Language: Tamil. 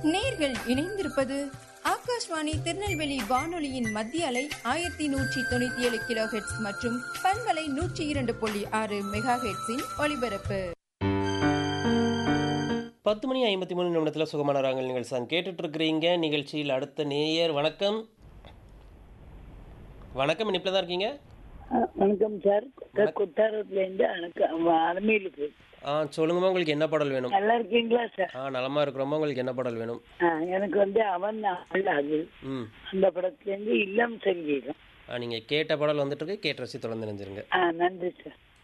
நேர்கள் இணைந்திருப்பது ஆகாஷ்வாணி திருநெல்வேலி வானொலியின் மத்திய அலை ஆயிரத்தி நூற்றி தொண்ணூத்தி ஏழு கிலோ ஹெட்ஸ் மற்றும் பண்பலை நூற்றி இரண்டு புள்ளி ஆறு மெகா ஹெட்ஸின் ஒலிபரப்பு பத்து மணி ஐம்பத்தி மூணு நிமிடத்தில் சுகமான ராங்கல் நிகழ்ச்சி தான் கேட்டுட்டு இருக்கிறீங்க நிகழ்ச்சியில் அடுத்த நேயர் வணக்கம் வணக்கம் இனிப்பில் தான் இருக்கீங்க ஆ, வணக்கம் சார் குத்தாரத்துல இருந்து வணக்கம் அலமையிலுக்கு ஆ சொல்லுங்கம்மா உங்களுக்கு என்ன பாடல் வேணும் நல்லா இருக்கீங்களா சார் ஆ நலமா இருக்கிறோமா உங்களுக்கு என்ன பாடல் வேணும் ஆ, எனக்கு வந்து அவன் அவள் அது ம் அந்த படத்துல இருந்து இல்லம் சங்கீதம் ஆ நீங்கள் கேட்ட பாடல் வந்துட்டு இருக்கு கேட்ட ரசி தொடர்ந்து நினைஞ்சிருங்க ஆ நன்றி சார்